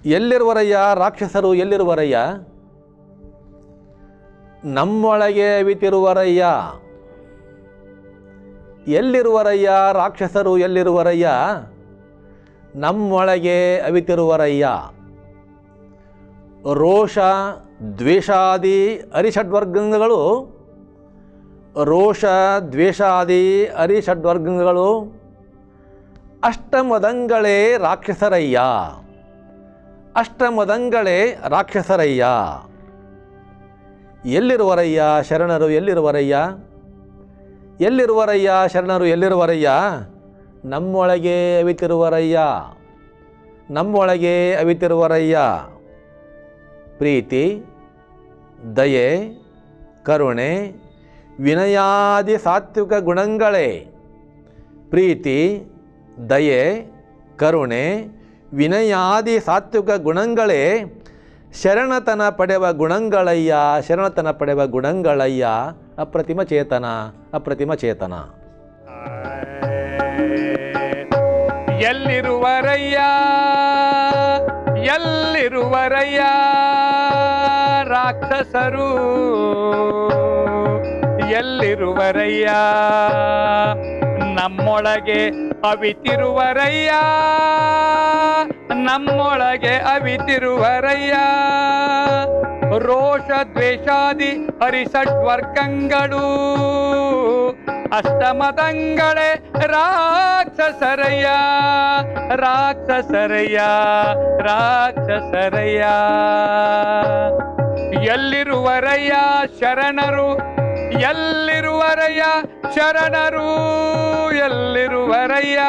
ಎಲ್ಲಿರುವರಯ್ಯ ರಾಕ್ಷಸರು ಎಲ್ಲಿರುವರಯ್ಯ ನಮ್ಮೊಳಗೆ ಅವಿತಿರುವರಯ್ಯ ಎಲ್ಲಿರುವರಯ್ಯ ರಾಕ್ಷಸರು ಎಲ್ಲಿರುವರಯ್ಯ ನಮ್ಮೊಳಗೆ ಅವಿತಿರುವರಯ್ಯ ರೋಷ ದ್ವೇಷಾದಿ ಅರಿಷಡ್ವರ್ಗಗಳು ರೋಷ ದ್ವೇಷಾದಿ ಅರಿಷಡ್ವರ್ಗಗಳು ಅಷ್ಟಮದಂಗಳೇ ರಾಕ್ಷಸರಯ್ಯ ಅಷ್ಟಮದಂಗಳೇ ರಾಕ್ಷಸರಯ್ಯ ಎಲ್ಲಿರುವರಯ್ಯ ಶರಣರು ಎಲ್ಲಿರುವರಯ್ಯ ಎಲ್ಲಿರುವರಯ್ಯ ಶರಣರು ಎಲ್ಲಿರುವರಯ್ಯ ನಮ್ಮೊಳಗೆ ಅವಿತಿರುವರಯ್ಯ ನಮ್ಮೊಳಗೆ ಅವಿತಿರುವರಯ್ಯ ಪ್ರೀತಿ ದಯೆ ಕರುಣೆ ವಿನಯಾದಿ ಸಾತ್ವಿಕ ಗುಣಗಳೇ ಪ್ರೀತಿ ದಯೆ ಕರುಣೆ ವಿನಯಾದಿ ಸಾತ್ವಿಕ ಗುಣಗಳೇ ಶರಣತನ ಪಡೆವ ಗುಣಗಳಯ್ಯ ಶರಣತನ ಪಡೆವ ಗುಣಗಳಯ್ಯ ಅಪ್ರತಿಮ ಚೇತನ ಅಪ್ರತಿಮ ಚೇತನ ಎಲ್ಲಿರುವರಯ್ಯ ಎಲ್ಲಿರುವರಯ್ಯ ರಾಕ್ಷಸರು ಎಲ್ಲಿರುವರಯ್ಯ ನಮ್ಮೊಳಗೆ ಅವಿತಿರುವರಯ್ಯ ನಮ್ಮೊಳಗೆ ಅವಿತಿರುವರಯ್ಯ ರೋಷ ದ್ವೇಷಾದಿ ಹರಿಷಡ್ವರ್ಗಗಳು ಅಷ್ಟಮದಂಗಳೇ ರಾಕ್ಷಸರಯ್ಯ ರಾಕ್ಷಸರಯ್ಯ ರಾಕ್ಷಸರಯ್ಯ ಎಲ್ಲಿರುವರಯ್ಯ ಶರಣರು ಎಲ್ಲಿರುವರಯ್ಯ ಶರಣರು ಎಲ್ಲಿರುವರಯ್ಯ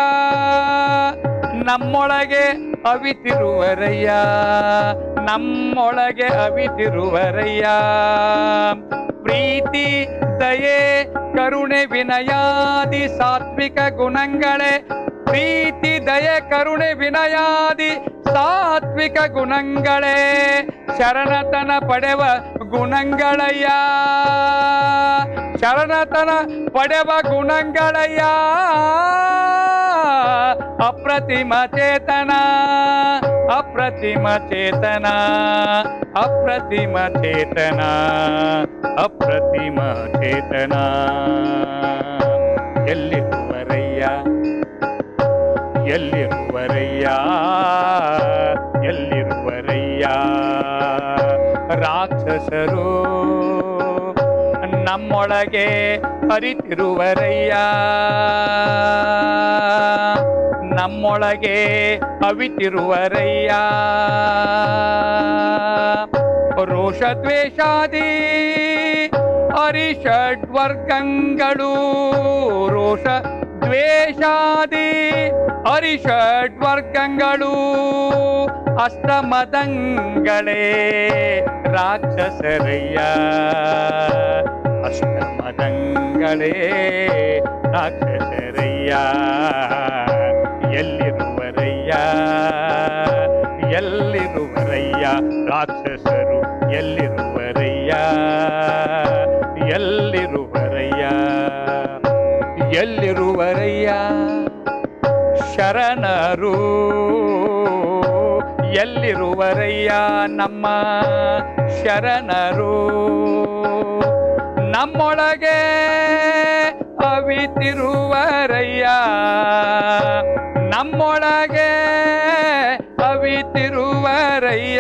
ನಮ್ಮೊಳಗೆ ಅವಿತಿರುವರಯ್ಯ ನಮ್ಮೊಳಗೆ ಅವಿತಿರುವರಯ್ಯ ಪ್ರೀತಿ ದಯೆ ಕರುಣೆ ವಿನಯಾದಿ ಸಾತ್ವಿಕ ಗುಣಗಳೇ ಪ್ರೀತಿ ದಯೆ ಕರುಣೆ ವಿನಯಾದಿ ಸಾತ್ವಿಕ ಗುಣಗಳೇ ಶರಣತನ ಪಡೆವ ಗುಣಗಳಯ್ಯ ಶರಣತನ ಪಡೆವ ಗುಣಗಳಯ್ಯ ಅಪ್ರತಿಮ ಚೇತನ ಅಪ್ರತಿಮ ಚೇತನ ಅಪ್ರತಿಮ ಚೇತನ ಅಪ್ರತಿಮ ಚೇತನ ಎಲ್ಲಿರುವರಯ್ಯ ಎಲ್ಲಿರುವರಯ್ಯ ಎಲ್ಲಿರುವರಯ್ಯ ರಾಕ್ಷಸರು ನಮ್ಮೊಳಗೆ ಹರಿತಿರುವರಯ್ಯ ನಮ್ಮೊಳಗೆ ಅವಿತಿರುವರಯ್ಯ ರೋಷ ದ್ವೇಷಾದಿ ಹರಿಷಡ್ವರ್ಗಗಳು ರೋಷ ದ್ವೇಷಾದಿ ಹರಿಷಡ್ವರ್ಗಗಳು ಅಷ್ಟಮದಂಗಳೇ ರಾಕ್ಷಸರಯ್ಯ ಅಷ್ಟಮದಂಗಳೇ ರಾಕ್ಷಸರಯ್ಯ ಎಲ್ಲಿರುವರಯ್ಯ ಎಲ್ಲಿರುವರಯ್ಯ ರಾಕ್ಷಸರು ಎಲ್ಲಿರುವರಯ್ಯ ಎಲ್ಲಿರುವರಯ್ಯ ಎಲ್ಲಿರುವರಯ್ಯ ಶರಣರು ಎಲ್ಲಿರುವರಯ್ಯ ನಮ್ಮ ಶರಣರು ನಮ್ಮೊಳಗೆ ಅವಿತಿರುವರಯ್ಯ ನಮ್ಮೊಳಗೆ ಅವಿತಿರುವರಯ್ಯ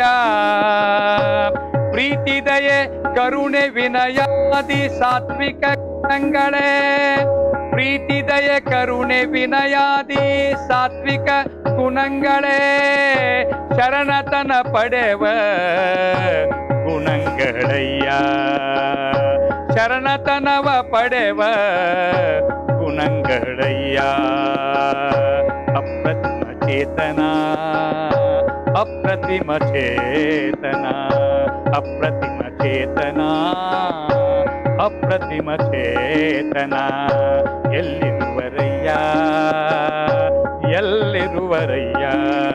ಪ್ರೀತಿ ದಯೆ ಕರುಣೆ ವಿನಯಾದಿ ಸಾತ್ವಿಕ ಗುಣಗಳೇ ಪ್ರೀತಿ ದಯೆ ಕರುಣೆ ವಿನಯಾದಿ ಸಾತ್ವಿಕ ಗುಣಗಳೇ ಶರಣತನ ಪಡೆವ ಗುಣಗಳಯ್ಯ ಶರಣತನವ ಪಡೆವ ಗುಣಗಳಯ್ಯ ಅಪ್ರತಿಮ ಚೇತನ ಅಪ್ರತಿಮ ಚೇತನ ಅಪ್ರತಿಮ ಚೇತನ ಅಪ್ರತಿಮ ಚೇತನ ಎಲ್ಲಿರುವರಯ್ಯ ಎಲ್ಲಿರುವರಯ್ಯ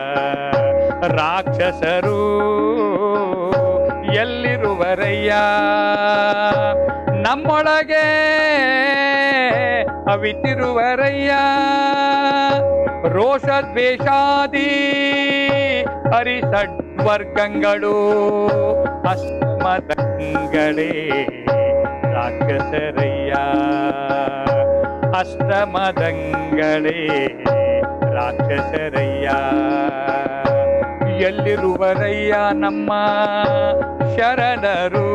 ರಾಕ್ಷಸರು ಎಲ್ಲಿರುವರಯ್ಯ ನಮ್ಮೊಳಗೆ ಅವಿತಿರುವರಯ್ಯ ರೋಷ ದ್ವೇಷಾದಿ ಹರಿಷಡ್ವರ್ಗಗಳು ವರ್ಗಗಳು ಅಸ್ಮದಂಗಳೇ ರಾಕ್ಷಸರಯ್ಯ ಅಷ್ಟಮದಂಗಳೇ ರಾಕ್ಷಸರಯ್ಯ ಎಲ್ಲಿರುವರಯ್ಯ ನಮ್ಮ ಶರಣರು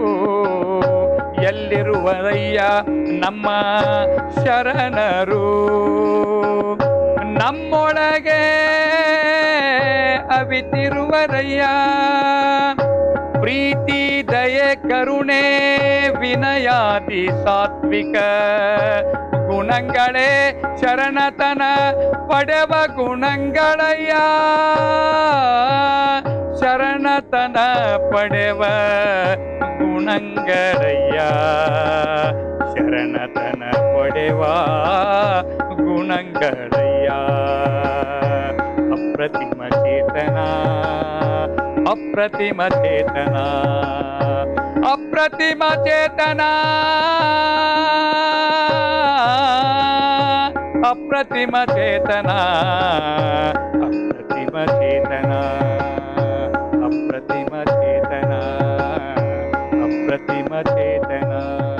ಎಲ್ಲಿರುವರಯ್ಯ ನಮ್ಮ ಶರಣರು ನಮ್ಮೊಳಗೆ ಅವಿತಿರುವರಯ್ಯ ಪ್ರೀತಿ ದಯೆ ಕರುಣೆ ವಿನಯಾದಿ ಸಾತ್ವಿಕ ಗುಣಗಳೇ ಶರಣತನ ಪಡೆವ ಗುಣಗಳಯ್ಯ ಶರಣತನ ಪಡೆವ ಗುಣಗಳಯ್ಯ ಶರಣತನ ಪಡೆವ ಗುಣಗಳಯ್ಯ ಅಪ್ರತಿಮ ಚೇತನ ಅಪ್ರತಿಮ ಚೇತನ ಅಪ್ರತಿಮ ಚೇತನ ಅಪ್ರತಿಮ ಚೇತನ ಅಪ್ರತಿಮ ಚೇತನ ಅಪ್ರತಿಮ ಚೇತನ ಅಪ್ರತಿಮ ಚೇತನ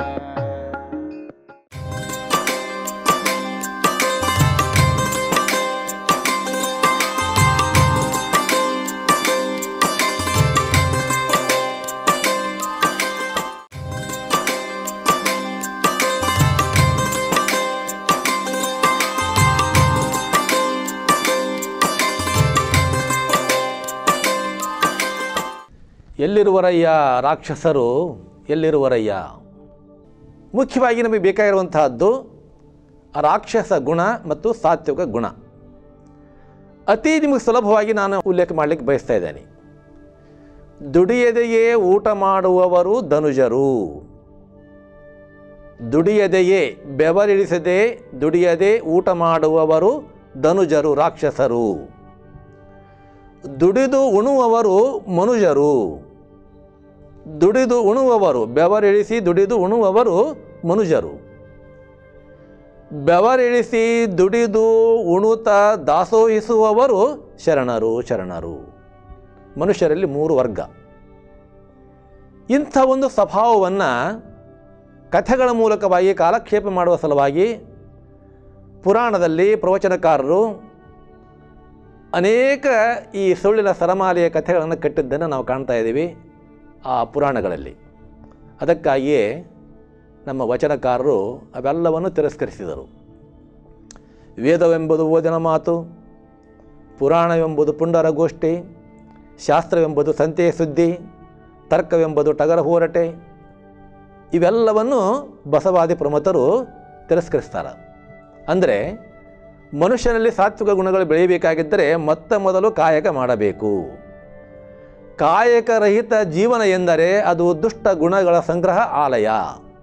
ಎಲ್ಲಿರುವರಯ್ಯ ರಾಕ್ಷಸರು ಎಲ್ಲಿರುವರಯ್ಯ ಮುಖ್ಯವಾಗಿ ನಮಗೆ ಬೇಕಾಗಿರುವಂತಹದ್ದು ರಾಕ್ಷಸ ಗುಣ ಮತ್ತು ಸಾತ್ವಿಕ ಗುಣ ಅತಿ ನಿಮಗೆ ಸುಲಭವಾಗಿ ನಾನು ಉಲ್ಲೇಖ ಮಾಡಲಿಕ್ಕೆ ಬಯಸ್ತಾ ಇದ್ದೇನೆ ದುಡಿಯದೆಯೇ ಊಟ ಮಾಡುವವರು ಧನುಜರು ದುಡಿಯದೆಯೇ ಬೆವರಿಳಿಸದೆ ದುಡಿಯದೆ ಊಟ ಮಾಡುವವರು ಧನುಜರು ರಾಕ್ಷಸರು ದುಡಿದು ಉಣುವವರು ಮನುಜರು ದುಡಿದು ಉಣುವವರು ಬೆವರಿಳಿಸಿ ದುಡಿದು ಉಣುವವರು ಮನುಜರು ಬೆವರಿಳಿಸಿ ದುಡಿದು ಉಣುತ ದಾಸೋಹಿಸುವವರು ಶರಣರು ಶರಣರು ಮನುಷ್ಯರಲ್ಲಿ ಮೂರು ವರ್ಗ ಇಂಥ ಒಂದು ಸ್ವಭಾವವನ್ನು ಕಥೆಗಳ ಮೂಲಕವಾಗಿ ಕಾಲಕ್ಷೇಪ ಮಾಡುವ ಸಲುವಾಗಿ ಪುರಾಣದಲ್ಲಿ ಪ್ರವಚನಕಾರರು ಅನೇಕ ಈ ಸುಳ್ಳಿನ ಸರಮಾಲೆಯ ಕಥೆಗಳನ್ನು ಕಟ್ಟಿದ್ದನ್ನು ನಾವು ಕಾಣ್ತಾ ಇದ್ದೀವಿ ಆ ಪುರಾಣಗಳಲ್ಲಿ ಅದಕ್ಕಾಗಿಯೇ ನಮ್ಮ ವಚನಕಾರರು ಅವೆಲ್ಲವನ್ನು ತಿರಸ್ಕರಿಸಿದರು ವೇದವೆಂಬುದು ಓದಿನ ಮಾತು ಪುರಾಣವೆಂಬುದು ಪುಂಡರ ಗೋಷ್ಠಿ ಶಾಸ್ತ್ರವೆಂಬುದು ಸಂತೆಯ ಸುದ್ದಿ ತರ್ಕವೆಂಬುದು ಟಗರ ಹೋರಟೆ ಇವೆಲ್ಲವನ್ನು ಬಸವಾದಿ ಪ್ರಮತರು ತಿರಸ್ಕರಿಸ್ತಾರೆ ಅಂದರೆ ಮನುಷ್ಯನಲ್ಲಿ ಸಾತ್ವಿಕ ಗುಣಗಳು ಬೆಳೆಯಬೇಕಾಗಿದ್ದರೆ ಮೊತ್ತ ಮೊದಲು ಕಾಯಕ ಮಾಡಬೇಕು ಕಾಯಕರಹಿತ ಜೀವನ ಎಂದರೆ ಅದು ದುಷ್ಟ ಗುಣಗಳ ಸಂಗ್ರಹ ಆಲಯ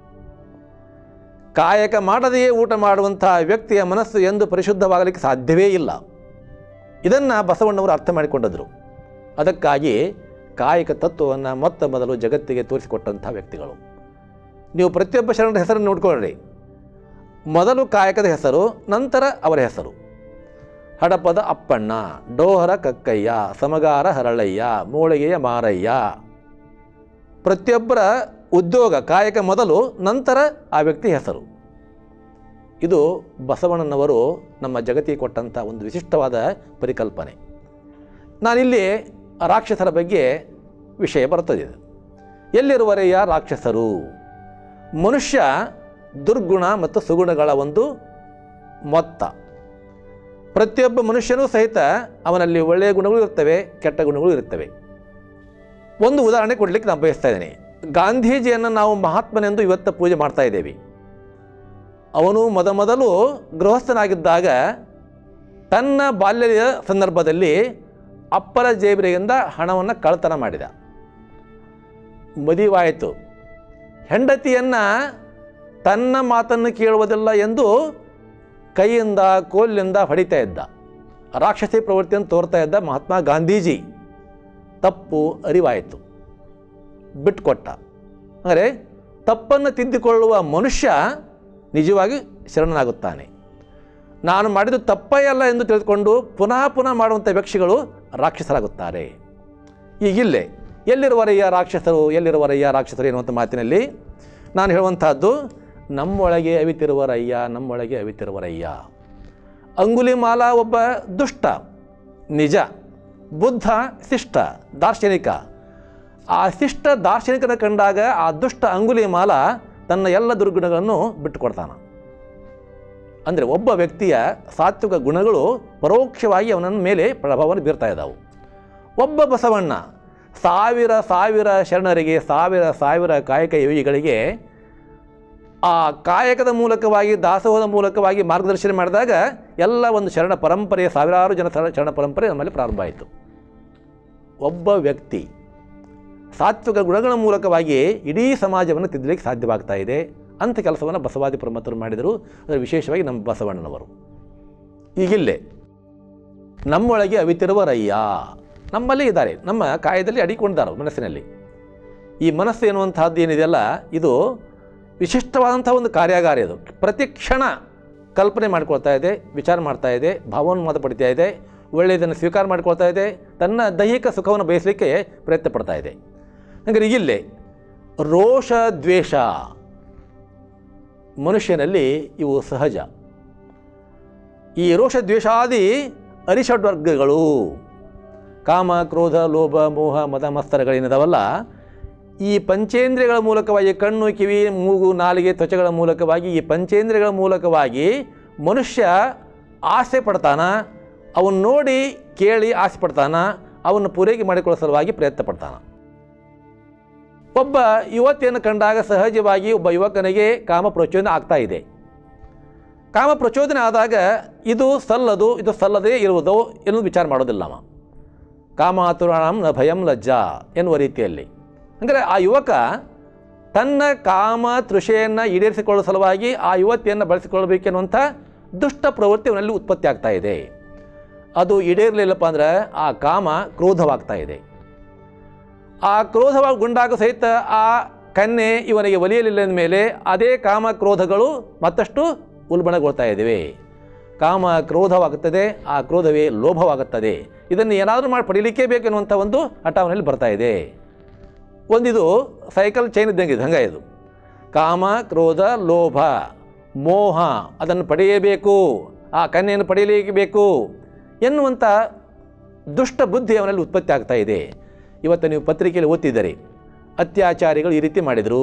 ಕಾಯಕ ಮಾಡದೆಯೇ ಊಟ ಮಾಡುವಂತಹ ವ್ಯಕ್ತಿಯ ಮನಸ್ಸು ಎಂದು ಪರಿಶುದ್ಧವಾಗಲಿಕ್ಕೆ ಸಾಧ್ಯವೇ ಇಲ್ಲ ಇದನ್ನು ಬಸವಣ್ಣವರು ಅರ್ಥ ಮಾಡಿಕೊಂಡದ್ರು ಅದಕ್ಕಾಗಿ ಕಾಯಕ ತತ್ವವನ್ನು ಮೊತ್ತ ಮೊದಲು ಜಗತ್ತಿಗೆ ತೋರಿಸಿಕೊಟ್ಟಂಥ ವ್ಯಕ್ತಿಗಳು ನೀವು ಪ್ರತಿಯೊಬ್ಬ ಶರಣರ ಹೆಸರನ್ನು ನೋಡ್ಕೊಳ್ಳ್ರಿ ಮೊದಲು ಕಾಯಕದ ಹೆಸರು ನಂತರ ಅವರ ಹೆಸರು ಹಡಪದ ಅಪ್ಪಣ್ಣ ಡೋಹರ ಕಕ್ಕಯ್ಯ ಸಮಗಾರ ಹರಳಯ್ಯ ಮೂಳಿಗೆಯ ಮಾರಯ್ಯ ಪ್ರತಿಯೊಬ್ಬರ ಉದ್ಯೋಗ ಕಾಯಕ ಮೊದಲು ನಂತರ ಆ ವ್ಯಕ್ತಿ ಹೆಸರು ಇದು ಬಸವಣ್ಣನವರು ನಮ್ಮ ಜಗತ್ತಿಗೆ ಕೊಟ್ಟಂಥ ಒಂದು ವಿಶಿಷ್ಟವಾದ ಪರಿಕಲ್ಪನೆ ನಾನಿಲ್ಲಿ ರಾಕ್ಷಸರ ಬಗ್ಗೆ ವಿಷಯ ಬರ್ತದೆ ಎಲ್ಲಿರುವರೆಯ ರಾಕ್ಷಸರು ಮನುಷ್ಯ ದುರ್ಗುಣ ಮತ್ತು ಸುಗುಣಗಳ ಒಂದು ಮೊತ್ತ ಪ್ರತಿಯೊಬ್ಬ ಮನುಷ್ಯನೂ ಸಹಿತ ಅವನಲ್ಲಿ ಒಳ್ಳೆಯ ಗುಣಗಳು ಇರ್ತವೆ ಕೆಟ್ಟ ಗುಣಗಳು ಇರ್ತವೆ ಒಂದು ಉದಾಹರಣೆ ಕೊಡಲಿಕ್ಕೆ ನಾನು ಬಯಸ್ತಾ ಇದ್ದೇನೆ ಗಾಂಧೀಜಿಯನ್ನು ನಾವು ಮಹಾತ್ಮನೆಂದು ಇವತ್ತು ಪೂಜೆ ಮಾಡ್ತಾ ಇದ್ದೇವೆ ಅವನು ಮೊದಮೊದಲು ಗೃಹಸ್ಥನಾಗಿದ್ದಾಗ ತನ್ನ ಬಾಲ್ಯದ ಸಂದರ್ಭದಲ್ಲಿ ಅಪ್ಪರ ಜೇಬರಿಯಿಂದ ಹಣವನ್ನು ಕಳ್ತನ ಮಾಡಿದ ಮದುವಾಯಿತು ಹೆಂಡತಿಯನ್ನು ತನ್ನ ಮಾತನ್ನು ಕೇಳುವುದಿಲ್ಲ ಎಂದು ಕೈಯಿಂದ ಕೋಲಿನಿಂದ ಹೊಡಿತಾ ಇದ್ದ ರಾಕ್ಷಸಿ ಪ್ರವೃತ್ತಿಯನ್ನು ತೋರ್ತಾ ಇದ್ದ ಮಹಾತ್ಮ ಗಾಂಧೀಜಿ ತಪ್ಪು ಅರಿವಾಯಿತು ಬಿಟ್ಟುಕೊಟ್ಟ ಅಂದರೆ ತಪ್ಪನ್ನು ತಿದ್ದಿಕೊಳ್ಳುವ ಮನುಷ್ಯ ನಿಜವಾಗಿ ಶರಣನಾಗುತ್ತಾನೆ ನಾನು ಮಾಡಿದ್ದು ತಪ್ಪೇ ಅಲ್ಲ ಎಂದು ತಿಳಿದುಕೊಂಡು ಪುನಃ ಪುನಃ ಮಾಡುವಂಥ ವ್ಯಕ್ತಿಗಳು ರಾಕ್ಷಸರಾಗುತ್ತಾರೆ ಈಗಿಲ್ಲೇ ಎಲ್ಲಿರುವರಯ್ಯ ರಾಕ್ಷಸರು ಎಲ್ಲಿರುವರಯ್ಯ ರಾಕ್ಷಸರು ಎನ್ನುವಂಥ ಮಾತಿನಲ್ಲಿ ನಾನು ಹೇಳುವಂತಹದ್ದು ನಮ್ಮೊಳಗೆ ಅವಿತಿರುವರಯ್ಯ ನಮ್ಮೊಳಗೆ ಅವಿತಿರುವರಯ್ಯ ಅಂಗುಲಿಮಾಲ ಒಬ್ಬ ದುಷ್ಟ ನಿಜ ಬುದ್ಧ ಶಿಷ್ಟ ದಾರ್ಶನಿಕ ಆ ಶಿಷ್ಟ ದಾರ್ಶನಿಕನ ಕಂಡಾಗ ಆ ದುಷ್ಟ ಅಂಗುಲಿಮಾಲ ತನ್ನ ಎಲ್ಲ ದುರ್ಗುಣಗಳನ್ನು ಬಿಟ್ಟುಕೊಡ್ತಾನೆ ಅಂದರೆ ಒಬ್ಬ ವ್ಯಕ್ತಿಯ ಸಾತ್ವಿಕ ಗುಣಗಳು ಪರೋಕ್ಷವಾಗಿ ಅವನ ಮೇಲೆ ಪ್ರಭಾವವನ್ನು ಬೀರ್ತಾ ಇದ್ದಾವೆ ಒಬ್ಬ ಬಸವಣ್ಣ ಸಾವಿರ ಸಾವಿರ ಶರಣರಿಗೆ ಸಾವಿರ ಸಾವಿರ ಕಾಯಕ ಯೋಗಿಗಳಿಗೆ ಆ ಕಾಯಕದ ಮೂಲಕವಾಗಿ ದಾಸೋಹದ ಮೂಲಕವಾಗಿ ಮಾರ್ಗದರ್ಶನ ಮಾಡಿದಾಗ ಎಲ್ಲ ಒಂದು ಶರಣ ಪರಂಪರೆಯ ಸಾವಿರಾರು ಜನ ಶರಣ ಶರಣ ಪರಂಪರೆ ನಮ್ಮಲ್ಲಿ ಪ್ರಾರಂಭ ಆಯಿತು ಒಬ್ಬ ವ್ಯಕ್ತಿ ಸಾತ್ವಿಕ ಗುಣಗಳ ಮೂಲಕವಾಗಿ ಇಡೀ ಸಮಾಜವನ್ನು ತಿದ್ದಲಿಕ್ಕೆ ಸಾಧ್ಯವಾಗ್ತಾ ಇದೆ ಅಂಥ ಕೆಲಸವನ್ನು ಬಸವಾದಿ ಪ್ರಮತ್ತರು ಮಾಡಿದರು ಅದರ ವಿಶೇಷವಾಗಿ ನಮ್ಮ ಬಸವಣ್ಣನವರು ಈಗಿಲ್ಲೇ ನಮ್ಮೊಳಗೆ ಅವಿತಿರುವರಯ್ಯ ನಮ್ಮಲ್ಲಿ ಇದ್ದಾರೆ ನಮ್ಮ ಕಾಯದಲ್ಲಿ ಅಡಿಕೊಂಡಿದ್ದಾರೆ ಮನಸ್ಸಿನಲ್ಲಿ ಈ ಮನಸ್ಸು ಎನ್ನುವಂತಹದ್ದು ಏನಿದೆಯಲ್ಲ ಇದು ವಿಶಿಷ್ಟವಾದಂಥ ಒಂದು ಕಾರ್ಯಾಗಾರ ಇದು ಪ್ರತಿ ಕ್ಷಣ ಕಲ್ಪನೆ ಮಾಡ್ಕೊಳ್ತಾ ಇದೆ ವಿಚಾರ ಮಾಡ್ತಾ ಇದೆ ಭಾವೋನ್ಮಾದ ಪಡಿತಾ ಇದೆ ಒಳ್ಳೆಯದನ್ನು ಸ್ವೀಕಾರ ಮಾಡ್ಕೊಳ್ತಾ ಇದೆ ತನ್ನ ದೈಹಿಕ ಸುಖವನ್ನು ಬಯಸಲಿಕ್ಕೆ ಪ್ರಯತ್ನ ಪಡ್ತಾ ಇದೆ ಹಾಗಾದ್ರೆ ಇಲ್ಲೇ ರೋಷ ದ್ವೇಷ ಮನುಷ್ಯನಲ್ಲಿ ಇವು ಸಹಜ ಈ ರೋಷ ದ್ವೇಷಾದಿ ಅರಿಷಡ್ವರ್ಗಗಳು ಕಾಮ ಕ್ರೋಧ ಲೋಭ ಮೋಹ ಮದ ಮಸ್ತರಗಳೇನಿದಾವಲ್ಲ ಈ ಪಂಚೇಂದ್ರಿಯಗಳ ಮೂಲಕವಾಗಿ ಕಣ್ಣು ಕಿವಿ ಮೂಗು ನಾಲಿಗೆ ತ್ವಚಗಳ ಮೂಲಕವಾಗಿ ಈ ಪಂಚೇಂದ್ರಿಯಗಳ ಮೂಲಕವಾಗಿ ಮನುಷ್ಯ ಆಸೆ ಪಡ್ತಾನ ಅವನ್ನ ನೋಡಿ ಕೇಳಿ ಆಸೆ ಪಡ್ತಾನ ಅವನ್ನು ಪೂರೈಕೆ ಮಾಡಿಕೊಳ್ಳೋ ಸಲುವಾಗಿ ಪ್ರಯತ್ನ ಪಡ್ತಾನ ಒಬ್ಬ ಯುವತಿಯನ್ನು ಕಂಡಾಗ ಸಹಜವಾಗಿ ಒಬ್ಬ ಯುವಕನಿಗೆ ಕಾಮ ಪ್ರಚೋದನೆ ಆಗ್ತಾ ಇದೆ ಕಾಮ ಪ್ರಚೋದನೆ ಆದಾಗ ಇದು ಸಲ್ಲದು ಇದು ಸಲ್ಲದೇ ಇರುವುದು ಎನ್ನುವುದು ವಿಚಾರ ಮಾಡೋದಿಲ್ಲ ಅವ ಕಾಮಾತುರಾಣಂ ನ ಭಯಂ ಲಜ್ಜಾ ಎನ್ನುವ ರೀತಿಯಲ್ಲಿ ಅಂದರೆ ಆ ಯುವಕ ತನ್ನ ಕಾಮ ತೃಷೆಯನ್ನು ಈಡೇರಿಸಿಕೊಳ್ಳುವ ಸಲುವಾಗಿ ಆ ಯುವತಿಯನ್ನು ಬಳಸಿಕೊಳ್ಳಬೇಕೆನ್ನುವಂಥ ದುಷ್ಟ ಪ್ರವೃತ್ತಿ ಅವನಲ್ಲಿ ಉತ್ಪತ್ತಿ ಆಗ್ತಾ ಇದೆ ಅದು ಈಡೇರಲಿಲ್ಲಪ್ಪ ಅಂದರೆ ಆ ಕಾಮ ಕ್ರೋಧವಾಗ್ತಾ ಇದೆ ಆ ಕ್ರೋಧವಾಗಿ ಗುಂಡಾಗ ಸಹಿತ ಆ ಕನ್ಯೆ ಇವನಿಗೆ ಒಲಿಯಲಿಲ್ಲ ಮೇಲೆ ಅದೇ ಕಾಮ ಕ್ರೋಧಗಳು ಮತ್ತಷ್ಟು ಉಲ್ಬಣಗೊಳ್ತಾ ಇದ್ದಾವೆ ಕಾಮ ಕ್ರೋಧವಾಗುತ್ತದೆ ಆ ಕ್ರೋಧವೇ ಲೋಭವಾಗುತ್ತದೆ ಇದನ್ನು ಏನಾದರೂ ಮಾಡಿ ಪಡೀಲಿಕ್ಕೇ ಬೇಕೆನ್ನುವಂಥ ಒಂದು ಹಠಾವನಲ್ಲಿ ಬರ್ತಾ ಇದೆ ಒಂದಿದು ಸೈಕಲ್ ಚೈನ್ ಇದ್ದಂಗೆ ಇದು ಹಂಗೆ ಇದು ಕಾಮ ಕ್ರೋಧ ಲೋಭ ಮೋಹ ಅದನ್ನು ಪಡೆಯಬೇಕು ಆ ಕನ್ಯೆಯನ್ನು ಪಡೆಯಲಿಕ್ಕೆ ಬೇಕು ಎನ್ನುವಂಥ ದುಷ್ಟ ಬುದ್ಧಿ ಅವನಲ್ಲಿ ಉತ್ಪತ್ತಿ ಆಗ್ತಾ ಇದೆ ಇವತ್ತು ನೀವು ಪತ್ರಿಕೆಯಲ್ಲಿ ಓದ್ತಿದ್ದೀರಿ ಅತ್ಯಾಚಾರಿಗಳು ಈ ರೀತಿ ಮಾಡಿದರು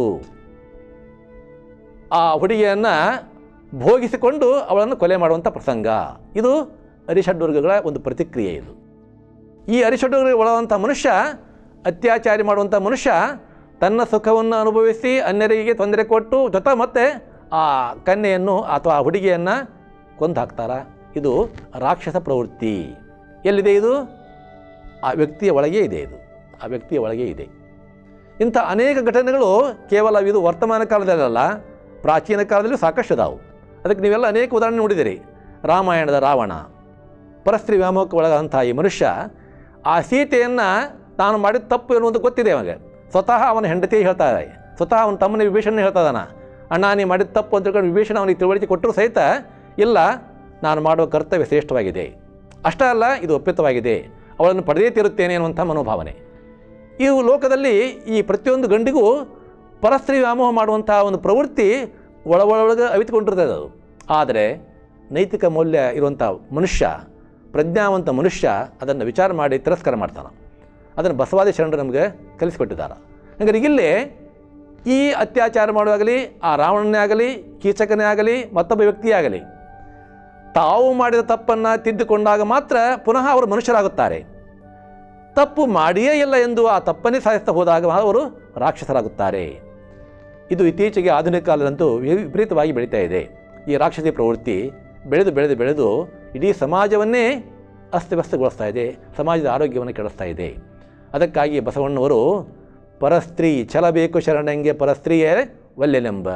ಆ ಹುಡುಗಿಯನ್ನು ಭೋಗಿಸಿಕೊಂಡು ಅವಳನ್ನು ಕೊಲೆ ಮಾಡುವಂಥ ಪ್ರಸಂಗ ಇದು ಅರಿಷಡ್ವರ್ಗಗಳ ಒಂದು ಪ್ರತಿಕ್ರಿಯೆ ಇದು ಈ ಅರಿಷಡ್ವರ್ಗಗಳಿಗೆ ಒಳವಂಥ ಮನುಷ್ಯ ಅತ್ಯಾಚಾರಿ ಮಾಡುವಂಥ ಮನುಷ್ಯ ತನ್ನ ಸುಖವನ್ನು ಅನುಭವಿಸಿ ಅನ್ಯರಿಗೆ ತೊಂದರೆ ಕೊಟ್ಟು ಜೊತೆ ಮತ್ತೆ ಆ ಕನ್ಯೆಯನ್ನು ಅಥವಾ ಆ ಹುಡುಗಿಯನ್ನು ಕೊಂದು ಹಾಕ್ತಾರ ಇದು ರಾಕ್ಷಸ ಪ್ರವೃತ್ತಿ ಎಲ್ಲಿದೆ ಇದು ಆ ವ್ಯಕ್ತಿಯ ಒಳಗೆ ಇದೆ ಇದು ಆ ವ್ಯಕ್ತಿಯ ಒಳಗೆ ಇದೆ ಇಂಥ ಅನೇಕ ಘಟನೆಗಳು ಕೇವಲ ಇದು ವರ್ತಮಾನ ಕಾಲದಲ್ಲಲ್ಲ ಪ್ರಾಚೀನ ಕಾಲದಲ್ಲೂ ಸಾಕಷ್ಟು ಅದಾವು ಅದಕ್ಕೆ ನೀವೆಲ್ಲ ಅನೇಕ ಉದಾಹರಣೆ ನೋಡಿದಿರಿ ರಾಮಾಯಣದ ರಾವಣ ಪರಸ್ತ್ರೀ ವ್ಯಾಮೋಹಕ್ಕೆ ಒಳಗಾದಂಥ ಈ ಮನುಷ್ಯ ಆ ಸೀತೆಯನ್ನು ತಾನು ಮಾಡಿದ ತಪ್ಪು ಎನ್ನುವುದು ಗೊತ್ತಿದೆ ಅವನಿಗೆ ಸ್ವತಃ ಅವನ ಹೆಂಡತಿ ಹೇಳ್ತಾರೆ ಸ್ವತಃ ಅವನ ತಮ್ಮನ ವಿಭೀಷಣ ಹೇಳ್ತಾ ಇದ್ದಾನ ಅಣ್ಣ ನೀ ಮಾಡಿದ ತಪ್ಪು ಅಂತ ತಿಳ್ಕೊಂಡು ವಿಭೀಷಣ ಅವನಿಗೆ ತಿಳುವಳಿಕೆ ಕೊಟ್ಟರು ಸಹಿತ ಇಲ್ಲ ನಾನು ಮಾಡುವ ಕರ್ತವ್ಯ ಶ್ರೇಷ್ಠವಾಗಿದೆ ಅಷ್ಟೇ ಅಲ್ಲ ಇದು ಒಪ್ಪಿತವಾಗಿದೆ ಅವಳನ್ನು ಪಡೆದೇ ತೀರುತ್ತೇನೆ ಅನ್ನುವಂಥ ಮನೋಭಾವನೆ ಇವು ಲೋಕದಲ್ಲಿ ಈ ಪ್ರತಿಯೊಂದು ಗಂಡಿಗೂ ಪರಸ್ತ್ರೀ ವ್ಯಾಮೋಹ ಮಾಡುವಂಥ ಒಂದು ಪ್ರವೃತ್ತಿ ಒಳ ಒಳಗೆ ಅವಿತುಕೊಂಡಿರ್ತದೆ ಅದು ಆದರೆ ನೈತಿಕ ಮೌಲ್ಯ ಇರುವಂಥ ಮನುಷ್ಯ ಪ್ರಜ್ಞಾವಂತ ಮನುಷ್ಯ ಅದನ್ನು ವಿಚಾರ ಮಾಡಿ ತಿರಸ್ಕಾರ ಮಾಡ್ತಾನೆ ಅದನ್ನು ಬಸವಾದಿ ಶರಣರು ನಮಗೆ ಕಲಿಸಿಕೊಟ್ಟಿದ್ದಾರೆ ಹಾಗಾದ್ರೆ ಇಲ್ಲೇ ಈ ಅತ್ಯಾಚಾರ ಮಾಡುವಾಗಲಿ ಆ ರಾವಣನೇ ಆಗಲಿ ಕೀಚಕನೇ ಆಗಲಿ ಮತ್ತೊಬ್ಬ ವ್ಯಕ್ತಿಯೇ ಆಗಲಿ ತಾವು ಮಾಡಿದ ತಪ್ಪನ್ನು ತಿದ್ದುಕೊಂಡಾಗ ಮಾತ್ರ ಪುನಃ ಅವರು ಮನುಷ್ಯರಾಗುತ್ತಾರೆ ತಪ್ಪು ಮಾಡಿಯೇ ಇಲ್ಲ ಎಂದು ಆ ತಪ್ಪನ್ನೇ ಸಾಧಿಸ್ತಾ ಹೋದಾಗ ಅವರು ರಾಕ್ಷಸರಾಗುತ್ತಾರೆ ಇದು ಇತ್ತೀಚೆಗೆ ಆಧುನಿಕ ಕಾಲದಂತೂ ವಿ- ವಿಪರೀತವಾಗಿ ಬೆಳೀತಾ ಇದೆ ಈ ರಾಕ್ಷಸಿ ಪ್ರವೃತ್ತಿ ಬೆಳೆದು ಬೆಳೆದು ಬೆಳೆದು ಇಡೀ ಸಮಾಜವನ್ನೇ ಅಸ್ತವ್ಯಸ್ತಗೊಳಿಸ್ತಾ ಇದೆ ಸಮಾಜದ ಆರೋಗ್ಯವನ್ನು ಕೆಡಿಸ್ತಾ ಇದೆ ಅದಕ್ಕಾಗಿ ಬಸವಣ್ಣವರು ಪರಸ್ತ್ರೀ ಛಲಬೇಕು ಶರಣಂಗೆ ಪರಸ್ತ್ರೀಯೇ ಒಲ್ಲೆನೆಂಬ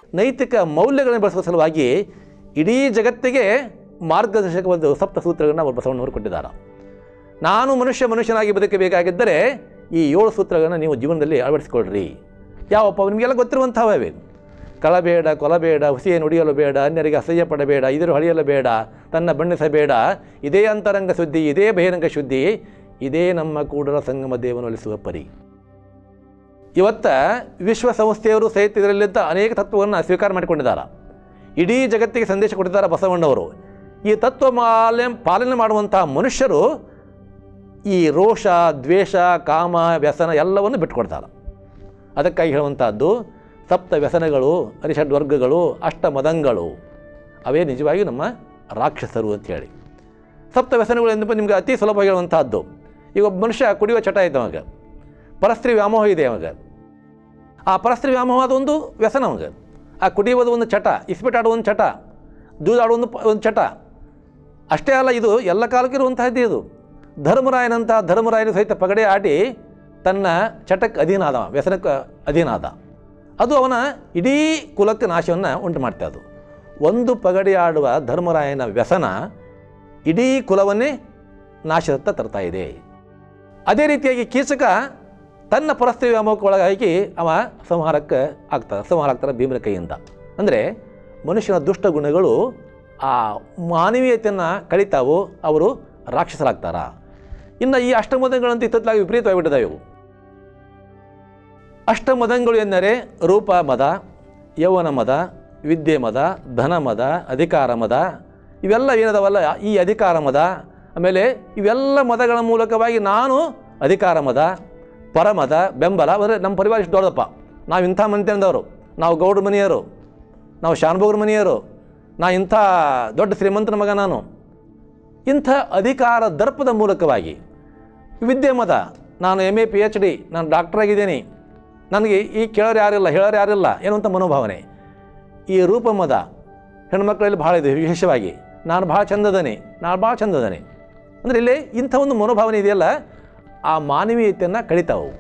ನೈತಿಕ ಮೌಲ್ಯಗಳನ್ನು ಬೆಳೆಸುವ ಸಲುವಾಗಿ ಇಡೀ ಜಗತ್ತಿಗೆ ಮಾರ್ಗದರ್ಶಕ ಒಂದು ಸಪ್ತ ಸೂತ್ರಗಳನ್ನು ಅವರು ಬಸವಣ್ಣವರು ಕೊಟ್ಟಿದ್ದಾರೆ ನಾನು ಮನುಷ್ಯ ಮನುಷ್ಯನಾಗಿ ಬದುಕಬೇಕಾಗಿದ್ದರೆ ಈ ಏಳು ಸೂತ್ರಗಳನ್ನು ನೀವು ಜೀವನದಲ್ಲಿ ಅಳವಡಿಸಿಕೊಳ್ಳ್ರಿ ಯಾವಪ್ಪ ನಿಮಗೆಲ್ಲ ಗೊತ್ತಿರುವಂಥವೇ ಕಳಬೇಡ ಕೊಲಬೇಡ ಹುಸಿಯ ನುಡಿಯಲು ಬೇಡ ಅನ್ಯರಿಗೆ ಅಸಹ್ಯ ಪಡಬೇಡ ಇದರು ಹಳಿಯಲು ಬೇಡ ತನ್ನ ಬಣ್ಣಿಸಬೇಡ ಇದೇ ಅಂತರಂಗ ಶುದ್ಧಿ ಇದೇ ಬಹಿರಂಗ ಶುದ್ಧಿ ಇದೇ ನಮ್ಮ ಕೂಡಲ ಸಂಗಮ ದೇವನೊಲಿಸುವ ಪರಿ ಇವತ್ತ ವಿಶ್ವಸಂಸ್ಥೆಯವರು ಸಹಿತ ಇದರಲ್ಲಿದ್ದ ಅನೇಕ ತತ್ವವನ್ನು ಸ್ವೀಕಾರ ಮಾಡಿಕೊಂಡಿದ್ದಾರೆ ಇಡೀ ಜಗತ್ತಿಗೆ ಸಂದೇಶ ಕೊಟ್ಟಿದ್ದಾರೆ ಬಸವಣ್ಣವರು ಈ ತತ್ವ ಮಾಲ್ಯ ಪಾಲನೆ ಮಾಡುವಂಥ ಮನುಷ್ಯರು ಈ ರೋಷ ದ್ವೇಷ ಕಾಮ ವ್ಯಸನ ಎಲ್ಲವನ್ನು ಬಿಟ್ಕೊಡ್ತಾರೆ ಅದಕ್ಕಾಗಿ ಹೇಳುವಂಥದ್ದು ಸಪ್ತ ವ್ಯಸನಗಳು ಅರಿಷಡ್ ವರ್ಗಗಳು ಅಷ್ಟ ಮದಂಗಳು ಅವೇ ನಿಜವಾಗಿಯೂ ನಮ್ಮ ರಾಕ್ಷಸರು ಅಂತ ಹೇಳಿ ಸಪ್ತ ವ್ಯಸನಗಳು ಎಂದಪ್ಪ ನಿಮಗೆ ಅತಿ ಸುಲಭ ಹೇಳುವಂಥದ್ದು ಈಗ ಒಬ್ಬ ಮನುಷ್ಯ ಕುಡಿಯುವ ಚಟ ಐತೆ ಅವಾಗ ಪರಸ್ತ್ರೀ ವ್ಯಾಮೋಹ ಇದೆ ಅವಾಗ ಆ ಪರಸ್ತ್ರೀ ವ್ಯಾಮೋಹ ಅದೊಂದು ವ್ಯಸನ ಅವಾಗ ಆ ಕುಡಿಯುವುದು ಒಂದು ಚಟ ಇಸ್ಪಿಟ್ ಆಡುವ ಒಂದು ಚಟ ದೂದಾಡುವ ಒಂದು ಪ- ಒಂದು ಚಟ ಅಷ್ಟೇ ಅಲ್ಲ ಇದು ಎಲ್ಲ ಕಾಲಕ್ಕೂ ಇರುವಂತಹದ್ದೇ ಇದು ಧರ್ಮರಾಯನಂಥ ಧರ್ಮರಾಯನು ಸಹಿತ ಪಗಡೆ ಆಡಿ ತನ್ನ ಚಟಕ್ಕೆ ಅಧೀನ ಆದ ವ್ಯಸನಕ್ಕೆ ಅಧೀನ ಆದ ಅದು ಅವನ ಇಡೀ ಕುಲಕ್ಕೆ ನಾಶವನ್ನು ಉಂಟು ಮಾಡ್ತಾ ಅದು ಒಂದು ಪಗಡೆ ಆಡುವ ಧರ್ಮರಾಯನ ವ್ಯಸನ ಇಡೀ ಕುಲವನ್ನೇ ನಾಶದತ್ತ ತರ್ತಾ ಇದೆ ಅದೇ ರೀತಿಯಾಗಿ ಕೀಚಕ ತನ್ನ ಪರಸ್ತ್ರೀ ವ್ಯಾಮೋಹಕ್ಕೆ ಒಳಗಾಗಿ ಅವ ಸಂಹಾರಕ್ಕೆ ಆಗ್ತಾರೆ ಸಂಹಾರ ಆಗ್ತಾರೆ ಭೀಮನ ಕೈಯಿಂದ ಅಂದರೆ ಮನುಷ್ಯನ ದುಷ್ಟ ಗುಣಗಳು ಆ ಮಾನವೀಯತೆಯನ್ನು ಕಳಿತಾವು ಅವರು ರಾಕ್ಷಸರಾಗ್ತಾರ ಇನ್ನು ಈ ಅಷ್ಟಮದಗಳಂತೂ ಇತ್ತಲಾಗಿ ವಿಪರೀತವಾಗಿಬಿಟ್ಟಿದ್ದಾವೆ ಇವು ಅಷ್ಟಮದಗಳು ಎಂದರೆ ರೂಪ ಮದ ಯೌವನ ಮದ ವಿದ್ಯೆ ಮದ ಧನ ಮದ ಅಧಿಕಾರ ಮದ ಇವೆಲ್ಲ ಏನದವಲ್ಲ ಈ ಅಧಿಕಾರ ಮದ ಆಮೇಲೆ ಇವೆಲ್ಲ ಮದಗಳ ಮೂಲಕವಾಗಿ ನಾನು ಅಧಿಕಾರ ಮದ ಪರಮದ ಬೆಂಬಲ ಅಂದರೆ ನಮ್ಮ ಪರಿವಾರ ಇಷ್ಟು ದೊಡ್ಡದಪ್ಪ ನಾವು ಇಂಥ ಮಂತ್ಯಂದವರು ನಾವು ಗೌಡ್ರ ಮನೆಯವರು ನಾವು ಶಾನ್ಭೋಗ್ರ ಮನೆಯವರು ನಾ ಇಂಥ ದೊಡ್ಡ ಶ್ರೀಮಂತನ ಮಗ ನಾನು ಇಂಥ ಅಧಿಕಾರ ದರ್ಪದ ಮೂಲಕವಾಗಿ ವಿದ್ಯೆ ಮತ ನಾನು M A P H D ನಾನು ಡಾಕ್ಟರ್ ಆಗಿದ್ದೀನಿ ನನಗೆ ಈ ಕೇಳೋರು ಯಾರಿಲ್ಲ ಹೇಳೋರು ಯಾರಿಲ್ಲ ಎನ್ನುವಂಥ ಮನೋಭಾವನೆ ಈ ರೂಪ ಮದ ಹೆಣ್ಮಕ್ಳಲ್ಲಿ ಭಾಳ ಇದೆ ವಿಶೇಷವಾಗಿ ನಾನು ಭಾಳ ಚಂದದನೆ ನಾನು ಭಾಳ ಚಂದದನೆ ಅಂದರೆ ಇಲ್ಲಿ ಇಂಥ ಒಂದು ಮನೋಭಾವನೆ ಇದೆಯಲ್ಲ ಆ ಮಾನವೀಯತೆಯನ್ನು ಕಳಿತಾವು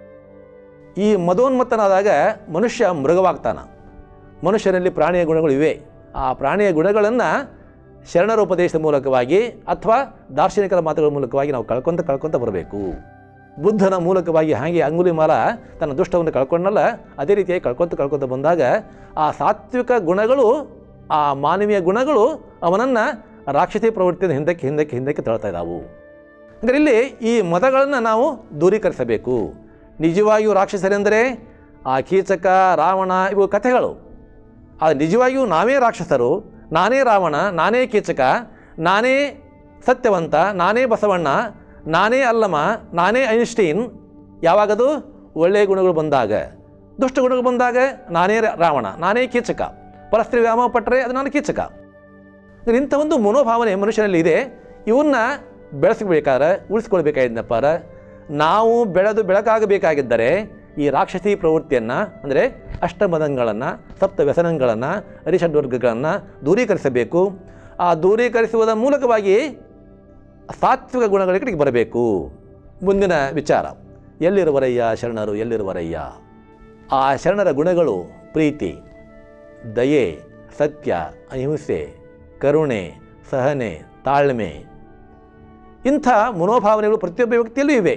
ಈ ಮದೋನ್ಮತ್ತನಾದಾಗ ಮನುಷ್ಯ ಮೃಗವಾಗ್ತಾನ ಮನುಷ್ಯನಲ್ಲಿ ಪ್ರಾಣಿಯ ಗುಣಗಳು ಇವೆ ಆ ಪ್ರಾಣಿಯ ಗುಣಗಳನ್ನು ಶರಣರ ಉಪದೇಶದ ಮೂಲಕವಾಗಿ ಅಥವಾ ದಾರ್ಶನಿಕರ ಮಾತುಗಳ ಮೂಲಕವಾಗಿ ನಾವು ಕಳ್ಕೊಂತ ಕಳ್ಕೊಂತ ಬರಬೇಕು ಬುದ್ಧನ ಮೂಲಕವಾಗಿ ಹಾಗೆ ಅಂಗುಲಿಮಾಲ ತನ್ನ ದುಷ್ಟವನ್ನು ಕಳ್ಕೊಂಡಲ್ಲ ಅದೇ ರೀತಿಯಾಗಿ ಕಳ್ಕೊಂತ ಕಳ್ಕೊಂತ ಬಂದಾಗ ಆ ಸಾತ್ವಿಕ ಗುಣಗಳು ಆ ಮಾನವೀಯ ಗುಣಗಳು ಅವನನ್ನು ರಾಕ್ಷಸಿ ಪ್ರವೃತ್ತಿಯಿಂದ ಹಿಂದಕ್ಕೆ ಹಿಂದಕ್ಕೆ ಹಿಂದಕ್ಕೆ ತಳ್ತಾ ಇದ್ದಾವು ಅಂದರೆ ಇಲ್ಲಿ ಈ ಮತಗಳನ್ನು ನಾವು ದೂರೀಕರಿಸಬೇಕು ನಿಜವಾಗಿಯೂ ರಾಕ್ಷಸರೆಂದರೆ ಆ ಕೀಚಕ ರಾವಣ ಇವು ಕಥೆಗಳು ಆ ನಿಜವಾಗಿಯೂ ನಾವೇ ರಾಕ್ಷಸರು ನಾನೇ ರಾವಣ ನಾನೇ ಕೀಚಕ ನಾನೇ ಸತ್ಯವಂತ ನಾನೇ ಬಸವಣ್ಣ ನಾನೇ ಅಲ್ಲಮ ನಾನೇ ಐನ್ಸ್ಟೀನ್ ಯಾವಾಗದು ಒಳ್ಳೆಯ ಗುಣಗಳು ಬಂದಾಗ ದುಷ್ಟ ಗುಣಗಳು ಬಂದಾಗ ನಾನೇ ರ- ರಾವಣ ನಾನೇ ಕೀಚಕ ಪರಸ್ತ್ರೀ ವ್ಯಾಮೋಹ ಪಟ್ಟರೆ ಅದು ನಾನು ಕೀಚಕ ಅಂದ್ರೆ ಇಂಥ ಒಂದು ಮನೋಭಾವನೆ ಮನುಷ್ಯನಲ್ಲಿ ಇದೆ ಇವನ್ನ ಬೆಳೆಸಬೇಕಾದ್ರೆ ಉಳಿಸ್ಕೊಳ್ಬೇಕಾಗಿದ್ದಪ್ಪ ನಾವು ಬೆಳೆದು ಬೆಳಕಾಗಬೇಕಾಗಿದ್ದರೆ ಈ ರಾಕ್ಷಸಿ ಪ್ರವೃತ್ತಿಯನ್ನು ಅಂದರೆ ಅಷ್ಟಮದಂಗಳನ್ನು ಸಪ್ತ ವ್ಯಸನಗಳನ್ನು ಅರಿಷಡ್ವರ್ಗಗಳನ್ನು ದೂರೀಕರಿಸಬೇಕು ಆ ದೂರೀಕರಿಸುವುದರ ಮೂಲಕವಾಗಿ ಸಾತ್ವಿಕ ಗುಣಗಳ ಕಡೆಗೆ ಬರಬೇಕು ಮುಂದಿನ ವಿಚಾರ ಎಲ್ಲಿರುವರಯ್ಯ ಶರಣರು ಎಲ್ಲಿರುವರಯ್ಯ ಆ ಶರಣರ ಗುಣಗಳು ಪ್ರೀತಿ ದಯೆ ಸತ್ಯ ಅಹಿಂಸೆ ಕರುಣೆ ಸಹನೆ ತಾಳ್ಮೆ ಇಂಥ ಮನೋಭಾವನೆಗಳು ಪ್ರತಿಯೊಬ್ಬ ವ್ಯಕ್ತಿಯಲ್ಲೂ ಇವೆ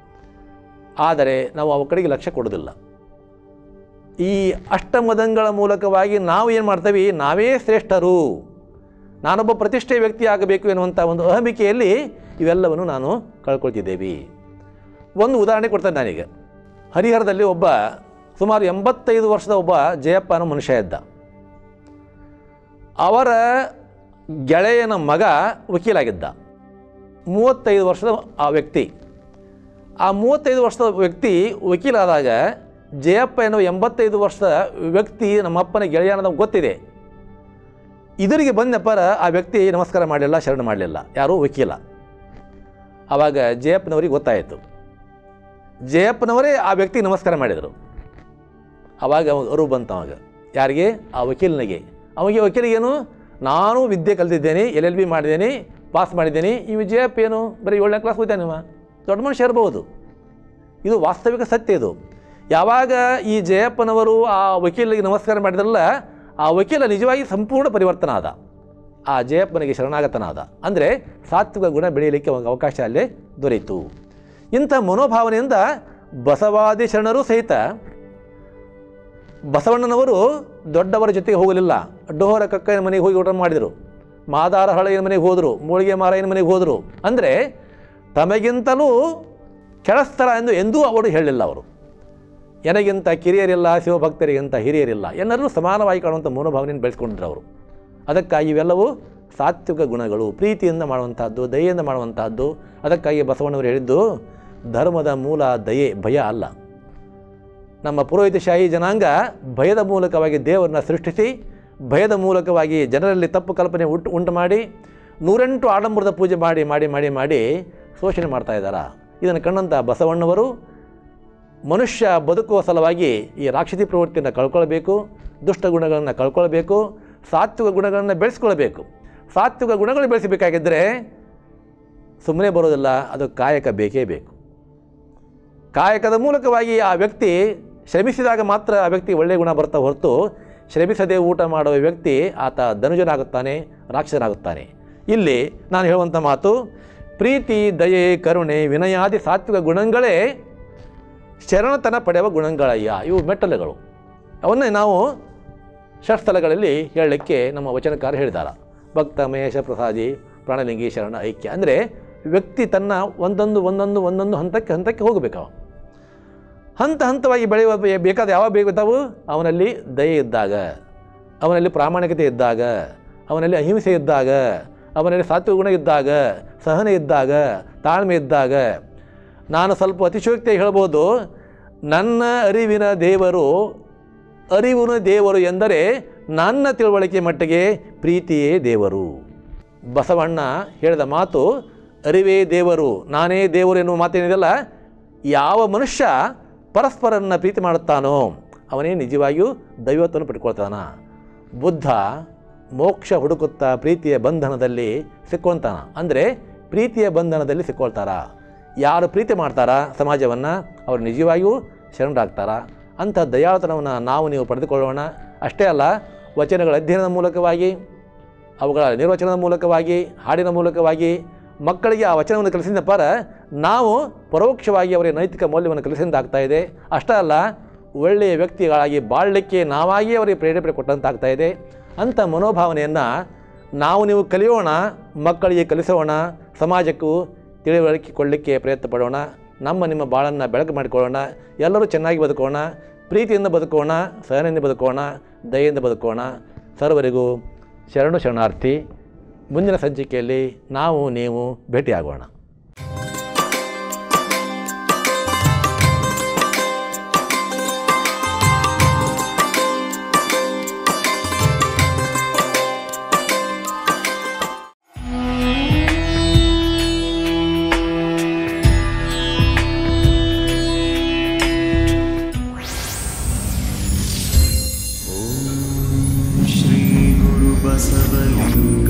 ಆದರೆ ನಾವು ಅವ ಕಡೆಗೆ ಲಕ್ಷ್ಯ ಕೊಡೋದಿಲ್ಲ ಈ ಅಷ್ಟಮದಂಗಳ ಮೂಲಕವಾಗಿ ನಾವು ಏನು ಮಾಡ್ತೇವೆ ನಾವೇ ಶ್ರೇಷ್ಠರು ನಾನೊಬ್ಬ ಪ್ರತಿಷ್ಠೆ ವ್ಯಕ್ತಿ ಆಗಬೇಕು ಎನ್ನುವಂಥ ಒಂದು ಅಹಮಿಕೆಯಲ್ಲಿ ಇವೆಲ್ಲವನ್ನು ನಾನು ಕಳ್ಕೊಳ್ತಿದ್ದೇವೆ ಒಂದು ಉದಾಹರಣೆ ಕೊಡ್ತೇನೆ ನಾನೀಗ ಹರಿಹರದಲ್ಲಿ ಒಬ್ಬ ಸುಮಾರು ಎಂಬತ್ತೈದು ವರ್ಷದ ಒಬ್ಬ ಜಯಪ್ಪ ಅನ್ನೋ ಮನುಷ್ಯ ಇದ್ದ ಅವರ ಗೆಳೆಯನ ಮಗ ವಕೀಲಾಗಿದ್ದ ಮೂವತ್ತೈದು ವರ್ಷದ ಆ ವ್ಯಕ್ತಿ ಆ ಮೂವತ್ತೈದು ವರ್ಷದ ವ್ಯಕ್ತಿ ವಕೀಲಾದಾಗ ಜಯಪ್ಪ ಎನ್ನುವ ಎಂಬತ್ತೈದು ವರ್ಷದ ವ್ಯಕ್ತಿ ನಮ್ಮಪ್ಪನ ಗೆಳೆಯ ಅನ್ನೋದು ಗೊತ್ತಿದೆ ಇದರಿಗೆ ಬಂದಪ್ಪರ ಆ ವ್ಯಕ್ತಿ ನಮಸ್ಕಾರ ಮಾಡಲಿಲ್ಲ ಶರಣ ಮಾಡಲಿಲ್ಲ ಯಾರೂ ವಕೀಲ ಆವಾಗ ಜಯಪ್ಪನವರಿಗೆ ಗೊತ್ತಾಯಿತು ಜಯಪ್ಪನವರೇ ಆ ವ್ಯಕ್ತಿಗೆ ನಮಸ್ಕಾರ ಮಾಡಿದರು ಆವಾಗ ಅವಾಗ ಅರು ಬಂತು ಅವಾಗ ಯಾರಿಗೆ ಆ ವಕೀಲನಿಗೆ ಅವಾಗ ವಕೀಲಿಗೇನು ನಾನು ವಿದ್ಯೆ ಕಲಿತಿದ್ದೇನೆ ಎಲ್ ಎಲ್ ಬಿ ಮಾಡಿದ್ದೇನೆ ಪಾಸ್ ಮಾಡಿದ್ದೇನೆ ಈ ಜಯಪ್ಪ ಏನು ಬರೀ ಏಳನೇ ಕ್ಲಾಸ್ ಓದ್ಯಾನೆ ಇವ ದೊಡ್ಡ ಮನುಷ್ಯ ಇರ್ಬೋದು ಇದು ವಾಸ್ತವಿಕ ಸತ್ಯ ಇದು ಯಾವಾಗ ಈ ಜಯಪ್ಪನವರು ಆ ವಕೀಲರಿಗೆ ನಮಸ್ಕಾರ ಮಾಡಿದ್ರಲ್ಲ ಆ ವಕೀಲ ನಿಜವಾಗಿ ಸಂಪೂರ್ಣ ಪರಿವರ್ತನ ಆದ ಆ ಜಯಪ್ಪನಿಗೆ ಶರಣಾಗತನಾದ ಅಂದರೆ ಸಾತ್ವಿಕ ಗುಣ ಬೆಳೆಯಲಿಕ್ಕೆ ಅವನಿಗೆ ಅವಕಾಶ ಅಲ್ಲೇ ದೊರೆಯಿತು ಇಂಥ ಮನೋಭಾವನೆಯಿಂದ ಬಸವಾದಿ ಶರಣರು ಸಹಿತ ಬಸವಣ್ಣನವರು ದೊಡ್ಡವರ ಜೊತೆಗೆ ಹೋಗಲಿಲ್ಲ ಡೋಹರ ಕಕ್ಕಯ್ಯನ ಮನೆಗೆ ಹೋಗಿ ಊಟ ಮಾಡಿದರು ಮಾದಾರ ಹಳೆಯನ ಮನೆಗೆ ಹೋದರು ಮೂಳಿಗೆ ಮಾರಾಯನ ಮನೆಗೆ ಹೋದರು ಅಂದರೆ ತಮಗಿಂತಲೂ ಕೆಳಸ್ತರ ಎಂದು ಎಂದೂ ಅವರು ಹೇಳಲಿಲ್ಲ ಅವರು ನನಗಿಂತ ಕಿರಿಯರಿಲ್ಲ ಶಿವಭಕ್ತರಿಗಿಂತ ಹಿರಿಯರಿಲ್ಲ ಎಲ್ಲರೂ ಸಮಾನವಾಗಿ ಕಾಣುವಂಥ ಮನೋಭಾವನೆಯನ್ನು ಬೆಳೆಸ್ಕೊಂಡ್ರು ಅವರು ಅದಕ್ಕಾಗಿ ಇವೆಲ್ಲವೂ ಸಾತ್ವಿಕ ಗುಣಗಳು ಪ್ರೀತಿಯಿಂದ ಮಾಡುವಂತಹದ್ದು ದಯೆಯಿಂದ ಮಾಡುವಂತಹದ್ದು ಅದಕ್ಕಾಗಿ ಬಸವಣ್ಣವರು ಹೇಳಿದ್ದು ಧರ್ಮದ ಮೂಲ ದಯೆ ಭಯ ಅಲ್ಲ ನಮ್ಮ ಪುರೋಹಿತಶಾಹಿ ಜನಾಂಗ ಭಯದ ಮೂಲಕವಾಗಿ ದೇವರನ್ನ ಸೃಷ್ಟಿಸಿ ಭಯದ ಮೂಲಕವಾಗಿ ಜನರಲ್ಲಿ ತಪ್ಪು ಕಲ್ಪನೆ ಉಂಟು ಉಂಟು ಮಾಡಿ ನೂರೆಂಟು ಆಡಂಬರದ ಪೂಜೆ ಮಾಡಿ ಮಾಡಿ ಮಾಡಿ ಮಾಡಿ ಶೋಷಣೆ ಮಾಡ್ತಾ ಇದ್ದಾರೆ ಇದನ್ನು ಕಂಡಂಥ ಬಸವಣ್ಣವರು ಮನುಷ್ಯ ಬದುಕುವ ಸಲುವಾಗಿ ಈ ರಾಕ್ಷಸಿ ಪ್ರವೃತ್ತಿಯನ್ನು ಕಳ್ಕೊಳ್ಬೇಕು ದುಷ್ಟ ಗುಣಗಳನ್ನು ಕಳ್ಕೊಳ್ಬೇಕು ಸಾತ್ವಿಕ ಗುಣಗಳನ್ನು ಬೆಳೆಸ್ಕೊಳ್ಬೇಕು ಸಾತ್ವಿಕ ಗುಣಗಳು ಬೆಳೆಸಬೇಕಾಗಿದ್ದರೆ ಸುಮ್ಮನೆ ಬರೋದಿಲ್ಲ ಅದು ಕಾಯಕ ಬೇಕೇ ಬೇಕು ಕಾಯಕದ ಮೂಲಕವಾಗಿ ಆ ವ್ಯಕ್ತಿ ಶ್ರಮಿಸಿದಾಗ ಮಾತ್ರ ಆ ವ್ಯಕ್ತಿ ಒಳ್ಳೆಯ ಗುಣ ಬರ್ತಾ ಹೊರತು ಶ್ರಮಿಸದೆ ಊಟ ಮಾಡುವ ವ್ಯಕ್ತಿ ಆತ ಧನುಜನಾಗುತ್ತಾನೆ ರಾಕ್ಷಸನಾಗುತ್ತಾನೆ ಇಲ್ಲಿ ನಾನು ಹೇಳುವಂಥ ಮಾತು ಪ್ರೀತಿ ದಯೆ ಕರುಣೆ ವಿನಯಾದಿ ಸಾತ್ವಿಕ ಗುಣಗಳೇ ಶರಣತನ ಪಡೆಯುವ ಗುಣಗಳಯ್ಯ ಇವು ಮೆಟ್ಟಲುಗಳು ಅವನ್ನೇ ನಾವು ಷಟ್ಸ್ಥಳಗಳಲ್ಲಿ ಹೇಳಲಿಕ್ಕೆ ನಮ್ಮ ವಚನಕಾರ ಹೇಳಿದಾರ ಭಕ್ತ ಮಹೇಶ ಪ್ರಸಾದಿ ಪ್ರಾಣಲಿಂಗಿ ಶರಣ ಐಕ್ಯ ಅಂದರೆ ವ್ಯಕ್ತಿ ತನ್ನ ಒಂದೊಂದು ಒಂದೊಂದು ಒಂದೊಂದು ಹಂತಕ್ಕೆ ಹಂತಕ್ಕೆ ಹೋಗಬೇಕು ಅವ. ಹಂತ ಹಂತವಾಗಿ ಬೆಳೆಯುವ ಬೇ- ಬೇಕಾದ ಯಾವ ಬೇಕಾದವು ಅವನಲ್ಲಿ ದಯೆ ಇದ್ದಾಗ ಅವನಲ್ಲಿ ಪ್ರಾಮಾಣಿಕತೆ ಇದ್ದಾಗ ಅವನಲ್ಲಿ ಅಹಿಂಸೆ ಇದ್ದಾಗ ಅವನಲ್ಲಿ ಸಾತ್ವಿಕ ಗುಣ ಇದ್ದಾಗ ಸಹನೆ ಇದ್ದಾಗ ತಾಳ್ಮೆ ಇದ್ದಾಗ ನಾನು ಸ್ವಲ್ಪ ಅತಿಶಯೋಕ್ತಿ ಹೇಳ್ಬೋದು ನನ್ನ ಅರಿವಿನ ದೇವರು ಅರಿವಿನ ದೇವರು ಎಂದರೆ ನನ್ನ ತಿಳುವಳಿಕೆ ಮಟ್ಟಿಗೆ ಪ್ರೀತಿಯೇ ದೇವರು ಬಸವಣ್ಣ ಹೇಳಿದ ಮಾತು ಅರಿವೇ ದೇವರು ನಾನೇ ದೇವರು ಎನ್ನುವ ಮಾತೇನಿದೆಯಲ್ಲ ಯಾವ ಮನುಷ್ಯ ಪರಸ್ಪರನ್ನ ಪ್ರೀತಿ ಮಾಡುತ್ತಾನೋ ಅವನೇ ನಿಜವಾಗಿಯೂ ದೈವತ್ವವನ್ನು ಪಡ್ಕೊಳ್ತಾನ ಬುದ್ಧ ಮೋಕ್ಷ ಹುಡುಕುತ್ತಾ ಪ್ರೀತಿಯ ಬಂಧನದಲ್ಲಿ ಸಿಕ್ಕೊಂತಾನ ಅಂದರೆ ಪ್ರೀತಿಯ ಬಂಧನದಲ್ಲಿ ಸಿಕ್ಕೊಳ್ತಾರ ಯಾರು ಪ್ರೀತಿ ಮಾಡ್ತಾರ ಸಮಾಜವನ್ನು ಅವರು ನಿಜವಾಗಿಯೂ ಶರಣರಾಗ್ತಾರ ಅಂಥ ದಯಾಳತನವನ್ನು ನಾವು ನೀವು ಪಡೆದುಕೊಳ್ಳೋಣ ಅಷ್ಟೇ ಅಲ್ಲ ವಚನಗಳ ಅಧ್ಯಯನದ ಮೂಲಕವಾಗಿ ಅವುಗಳ ನಿರ್ವಚನದ ಮೂಲಕವಾಗಿ ಹಾಡಿನ ಮೂಲಕವಾಗಿ ಮಕ್ಕಳಿಗೆ ಆ ವಚನವನ್ನು ಕಲಿಸಿದ ಪರ ನಾವು ಪರೋಕ್ಷವಾಗಿ ಅವರಿಗೆ ನೈತಿಕ ಮೌಲ್ಯವನ್ನು ಕಲಿಸಿದಂತಾಗ್ತಾ ಇದೆ ಅಷ್ಟೇ ಅಲ್ಲ ಒಳ್ಳೆಯ ವ್ಯಕ್ತಿಗಳಾಗಿ ಬಾಳಲಿಕ್ಕೆ ನಾವಾಗಿ ಅವರಿಗೆ ಪ್ರೇರೇಪಣೆ ಕೊಟ್ಟಂತಾಗ್ತಾ ಇದೆ ಅಂಥ ಮನೋಭಾವನೆಯನ್ನು ನಾವು ನೀವು ಕಲಿಯೋಣ ಮಕ್ಕಳಿಗೆ ಕಲಿಸೋಣ ಸಮಾಜಕ್ಕೂ ತಿಳಿವಳಿಕೆ ಕೊಡಲಿಕ್ಕೆ ಪ್ರಯತ್ನ ಪಡೋಣ ನಮ್ಮ ನಿಮ್ಮ ಬಾಳನ್ನು ಬೆಳಕು ಮಾಡಿಕೊಳ್ಳೋಣ ಎಲ್ಲರೂ ಚೆನ್ನಾಗಿ ಬದುಕೋಣ ಪ್ರೀತಿಯಿಂದ ಬದುಕೋಣ ಸಹನೆಯಿಂದ ಬದುಕೋಣ ದಯೆಯಿಂದ ಬದುಕೋಣ ಸರ್ವರಿಗೂ ಶರಣು ಶರಣಾರ್ಥಿ ಮುಂದಿನ ಸಂಚಿಕೆಯಲ್ಲಿ ನಾವು ನೀವು ಭೇಟಿಯಾಗೋಣ श्रीगुरुबसवलिं